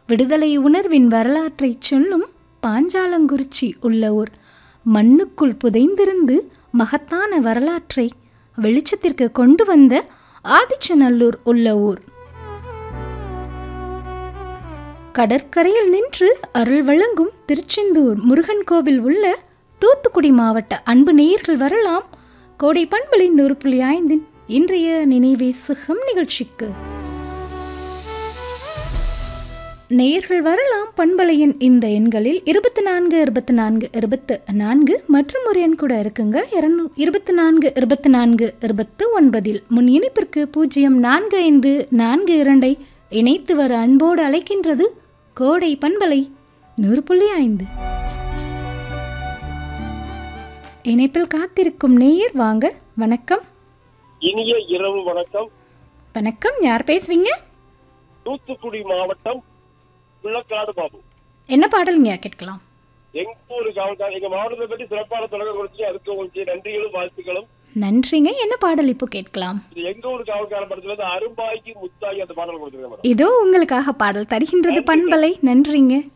விடுதலை உணர்வின் வரலாற்றைச் சொல்லும் பாஞ்சாலங்குறிச்சி உள்ள ஊர் மண்ணுக்குள் புதைந்திருந்து மகத்தான வரலாற்றை வெளிச்சத்திற்கு கொண்டு வந்த ஆதிச்சநல்லூர் உள்ள ஊர் கடற்கரையில் நின்று அருள் வழங்கும் திருச்செந்தூர் முருகன் கோவில் உள்ள தூத்துக்குடி மாவட்ட அன்பு நேயர்கள் வரலாம் கோடை பண்பலின் நூறு புள்ளி ஐந்தின் இன்றைய நினைவே சுகம் நிகழ்ச்சிக்கு நேயர்கள் வரலாம் பண்பலையின் இந்த எண்களில் இருபத்தி நான்கு இருபத்தி நான்கு இருபத்து நான்கு மற்றும் ஒரு எண் கூட இருக்குங்க இரநூ இருபத்தி நான்கு இருபத்தி நான்கு இருபத்து ஒன்பதில் முன் இணைப்பிற்கு பூஜ்ஜியம் நான்கு ஐந்து நான்கு இரண்டை இணைத்து வர அன்போடு அழைக்கின்றது கோடை பண்பலை நூறு புள்ளி ஐந்து இணைப்பில் காத்திருக்கும் நேயர் வாங்க வணக்கம் இனிய இரவு வணக்கம் வணக்கம் யார் பேசுறீங்க தூத்துக்குடி மாவட்டம் புள்ளக்காடு பாபு என்ன பாடலுங்க கேட்கலாம் எங்க ஊரு காவல்கார எங்க மாவட்டத்தை பற்றி சிறப்பான தொடக்கம் கொடுத்து அதுக்கு உங்களுக்கு நன்றிகளும் வாழ்த்துக்களும் நன்றிங்க என்ன பாடல் இப்போ கேட்கலாம் இது எங்க ஊரு காவல்கார படத்துல இருந்து அரும்பாய்க்கு முத்தாகி அந்த பாடல் கொடுத்துருக்கேன் மேடம் இதோ உங்களுக்காக பாடல் தருகின்றது பண்பலை நன்றிங்க